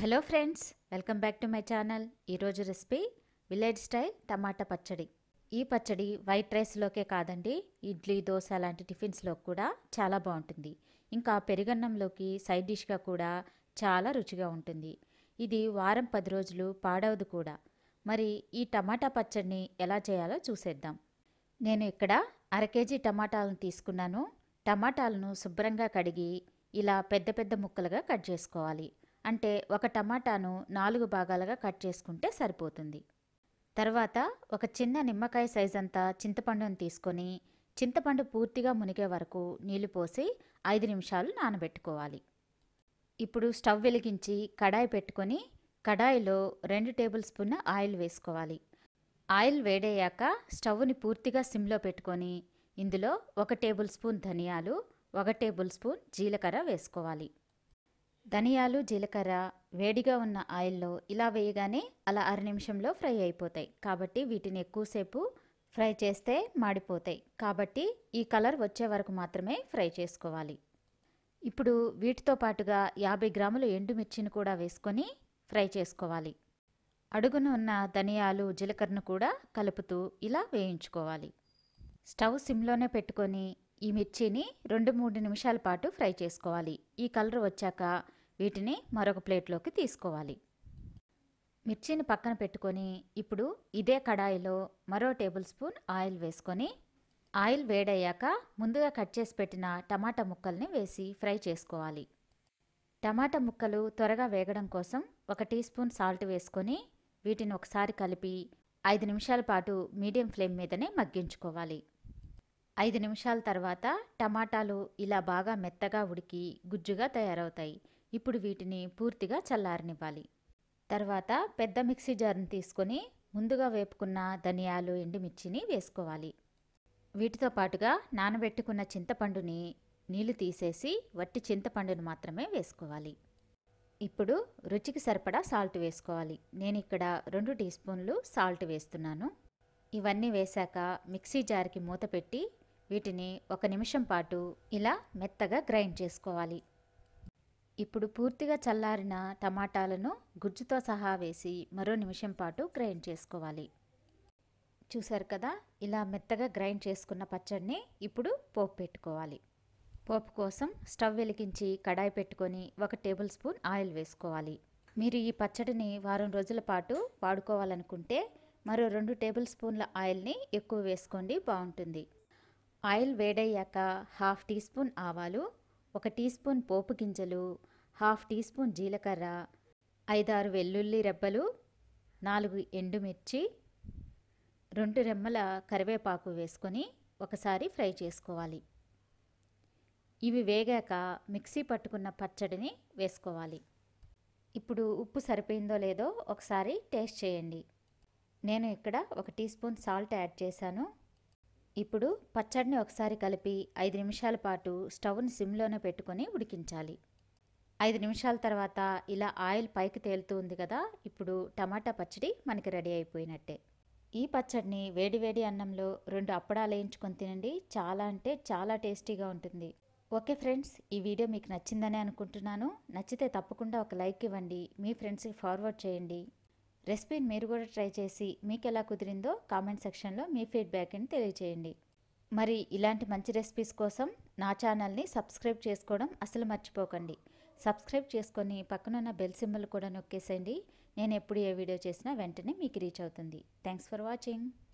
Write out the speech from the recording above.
hello friends welcome back to my channel ఈరోజు recipe village style టమాటా పచ్చడి ఈ పచ్చడి వైట్ రైస్లోకే కాదండి ఇడ్లీ దోశ లాంటి టిఫిన్స్లో కూడా చాలా బాగుంటుంది ఇంకా పెరుగన్నంలోకి సైడ్ డిష్గా కూడా చాలా రుచిగా ఉంటుంది ఇది వారం పది రోజులు పాడవదు కూడా మరి ఈ టమాటా పచ్చడిని ఎలా చేయాలో చూసేద్దాం నేను ఇక్కడ అర కేజీ టమాటాలను తీసుకున్నాను టమాటాలను శుభ్రంగా కడిగి ఇలా పెద్ద పెద్ద ముక్కలుగా కట్ చేసుకోవాలి అంటే ఒక టమాటాను నాలుగు భాగాలుగా కట్ చేసుకుంటే సరిపోతుంది తర్వాత ఒక చిన్న నిమ్మకాయ సైజ్ అంతా చింతపండును తీసుకొని చింతపండు పూర్తిగా మునిగే వరకు నీళ్లు పోసి ఐదు నిమిషాలు నానబెట్టుకోవాలి ఇప్పుడు స్టవ్ వెలిగించి కడాయి పెట్టుకొని కడాయిలో రెండు టేబుల్ స్పూన్ ఆయిల్ వేసుకోవాలి ఆయిల్ వేడయ్యాక స్టవ్ని పూర్తిగా సిమ్లో పెట్టుకొని ఇందులో ఒక టేబుల్ స్పూన్ ధనియాలు ఒక టేబుల్ స్పూన్ జీలకర్ర వేసుకోవాలి ధనియాలు జీలకర్ర వేడిగా ఉన్న ఆయిల్లో ఇలా వేయగానే అలా అర నిమిషంలో ఫ్రై అయిపోతాయి కాబట్టి వీటిని ఎక్కువసేపు ఫ్రై చేస్తే మాడిపోతాయి కాబట్టి ఈ కలర్ వచ్చే వరకు మాత్రమే ఫ్రై చేసుకోవాలి ఇప్పుడు వీటితో పాటుగా యాభై గ్రాముల ఎండుమిర్చిని కూడా వేసుకొని ఫ్రై చేసుకోవాలి అడుగున ఉన్న ధనియాలు జీలకర్రను కూడా కలుపుతూ ఇలా వేయించుకోవాలి స్టవ్ సిమ్లోనే పెట్టుకొని ఈ మిర్చిని రెండు మూడు నిమిషాల పాటు ఫ్రై చేసుకోవాలి ఈ కలర్ వచ్చాక వీటిని మరొక ప్లేట్లోకి తీసుకోవాలి మిర్చిని పక్కన పెట్టుకొని ఇప్పుడు ఇదే కడాయిలో మరో టేబుల్ స్పూన్ ఆయిల్ వేసుకొని ఆయిల్ వేడయ్యాక ముందుగా కట్ చేసి పెట్టిన టమాటా ముక్కల్ని వేసి ఫ్రై చేసుకోవాలి టమాటా ముక్కలు త్వరగా వేగడం కోసం ఒక టీ స్పూన్ సాల్ట్ వేసుకొని వీటిని ఒకసారి కలిపి ఐదు నిమిషాల పాటు మీడియం ఫ్లేమ్ మీదనే మగ్గించుకోవాలి ఐదు నిమిషాల తర్వాత టమాటాలు ఇలా బాగా మెత్తగా ఉడికి గుజ్జుగా తయారవుతాయి ఇప్పుడు వీటిని పూర్తిగా చల్లారనివ్వాలి తర్వాత పెద్ద మిక్సీ జార్ని తీసుకొని ముందుగా వేపుకున్న ధనియాలు ఎండుమిర్చిని వేసుకోవాలి వీటితో పాటుగా నానబెట్టుకున్న చింతపండుని నీళ్లు తీసేసి వట్టి చింతపండును మాత్రమే వేసుకోవాలి ఇప్పుడు రుచికి సరిపడా సాల్ట్ వేసుకోవాలి నేను ఇక్కడ రెండు టీ స్పూన్లు సాల్ట్ వేస్తున్నాను ఇవన్నీ వేశాక మిక్సీ జార్కి మూత పెట్టి వీటిని ఒక నిమిషం పాటు ఇలా మెత్తగా గ్రైండ్ చేసుకోవాలి ఇప్పుడు పూర్తిగా చల్లారిన టమాటాలను గుజ్జుతో సహా వేసి మరో నిమిషం పాటు గ్రైండ్ చేసుకోవాలి చూసారు కదా ఇలా మెత్తగా గ్రైండ్ చేసుకున్న పచ్చడిని ఇప్పుడు పోపు పెట్టుకోవాలి పోపు కోసం స్టవ్ వెలిగించి కడాయి పెట్టుకొని ఒక టేబుల్ స్పూన్ ఆయిల్ వేసుకోవాలి మీరు ఈ పచ్చడిని వారం రోజుల పాటు వాడుకోవాలనుకుంటే మరో రెండు టేబుల్ స్పూన్ల ఆయిల్ని ఎక్కువ వేసుకోండి బాగుంటుంది ఆయిల్ వేడయ్యాక హాఫ్ టీ స్పూన్ ఆవాలు ఒక టీ స్పూన్ పోపు గింజలు హాఫ్ టీ స్పూన్ జీలకర్ర ఐదారు వెల్లుల్లి రెబ్బలు నాలుగు ఎండుమిర్చి రెండు రెమ్మల కరివేపాకు వేసుకొని ఒకసారి ఫ్రై చేసుకోవాలి ఇవి వేగాక మిక్సీ పట్టుకున్న పచ్చడిని వేసుకోవాలి ఇప్పుడు ఉప్పు సరిపోయిందో లేదో ఒకసారి టేస్ట్ చేయండి నేను ఇక్కడ ఒక టీ స్పూన్ సాల్ట్ యాడ్ చేశాను ఇప్పుడు పచ్చడిని ఒకసారి కలిపి ఐదు నిమిషాల పాటు స్టవ్ని సిమ్లోనే పెట్టుకొని ఉడికించాలి ఐదు నిమిషాల తర్వాత ఇలా ఆయిల్ పైకి తేలుతూ ఉంది కదా ఇప్పుడు టమాటా పచ్చడి మనకి రెడీ అయిపోయినట్టే ఈ పచ్చడిని వేడివేడి అన్నంలో రెండు అప్పడాలు వేయించుకొని తినండి చాలా అంటే చాలా టేస్టీగా ఉంటుంది ఓకే ఫ్రెండ్స్ ఈ వీడియో మీకు నచ్చిందని అనుకుంటున్నాను నచ్చితే తప్పకుండా ఒక లైక్ ఇవ్వండి మీ ఫ్రెండ్స్కి ఫార్వర్డ్ చేయండి రెసిపీని మీరు కూడా ట్రై చేసి మీకు ఎలా కుదిరిందో కామెంట్ సెక్షన్లో మీ ఫీడ్బ్యాక్ని తెలియచేయండి మరి ఇలాంటి మంచి రెసిపీస్ కోసం నా ఛానల్ని సబ్స్క్రైబ్ చేసుకోవడం అసలు మర్చిపోకండి సబ్స్క్రైబ్ చేసుకొని పక్కనున్న బెల్ సింబల్ కూడా నొక్కేసేయండి నేను ఎప్పుడు ఏ వీడియో చేసినా వెంటనే మీకు రీచ్ అవుతుంది థ్యాంక్స్ ఫర్ వాచింగ్